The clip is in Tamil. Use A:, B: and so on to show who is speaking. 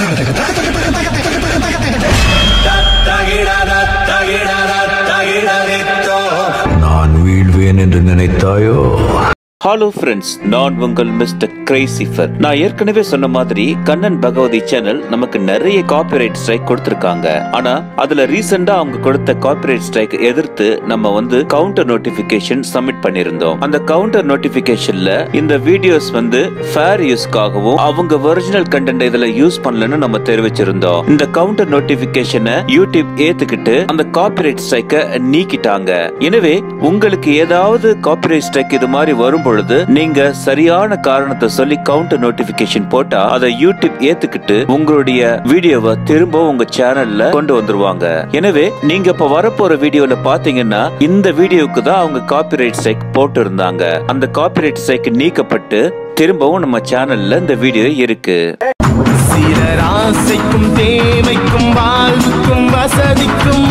A: நான் வீழ்வேன் என்று நினைத்தாயோ
B: ஹலோ ஃப்ரெண்ட்ஸ் நான் உங்கள் மிஸ்டர் கிரைசிஃபர் நான் ஏற்கனவே சொன்ன மாதிரி கண்ணன் பகவதி சேனல் நமக்கு நிறைய காப்பிரைட் ஸ்ட்ரைக் கொடுத்திருக்காங்க ஆனா அதுல ரீசெண்டா அவங்க கொடுத்த காப்பிரைட் ஸ்ட்ரைக் எதிர்த்து நம்ம வந்து கவுண்டர் நோட்டிபிகேஷன் சப்மிட் பண்ணிருந்தோம் அந்த கவுண்டர் நோட்டிபிகேஷன்ல இந்த வீடியோஸ் வந்து ஃபேர் யூஸ்க்காகவும் அவங்க ஒரிஜினல் கண்டென்ட் இதுல யூஸ் பண்ணலன்னு நம்ம தெரிவிச்சிருந்தோம் இந்த கவுண்டர் நோட்டிபிகேஷனை யூடியூப் ஏத்துக்கிட்டு அந்த காப்பிரைட் ஸ்ட்ரைக்கை நீக்கிட்டாங்க எனவே உங்களுக்கு ஏதாவது காப்பிரைட் ஸ்ட்ரைக் இது மாதிரி வரும் பொழுது நீங்க சரியான காரணத்தை சொல்லி கவுண்டர் நோட்டிபிகேஷன் போட்டா அதை யூடியூப் ஏத்துக்கிட்டு உங்களுடைய வீடியோவை திரும்ப உங்க சேனல்ல கொண்டு வந்துருவாங்க எனவே நீங்க இப்ப வரப்போற வீடியோல பாத்தீங்கன்னா இந்த வீடியோவுக்கு தான் அவங்க காப்பிரைட் ஸ்ட்ரைக் போட்டு இருந்தாங்க அந்த காப்பிரைட் ஸ்ட்ரைக் நீக்கப்பட்டு திரும்பவும் நம்ம சேனல்ல இந்த வீடியோ இருக்கு
C: சிலராசைக்கும் தேவைக்கும் வாழ்வுக்கும் வசதிக்கும்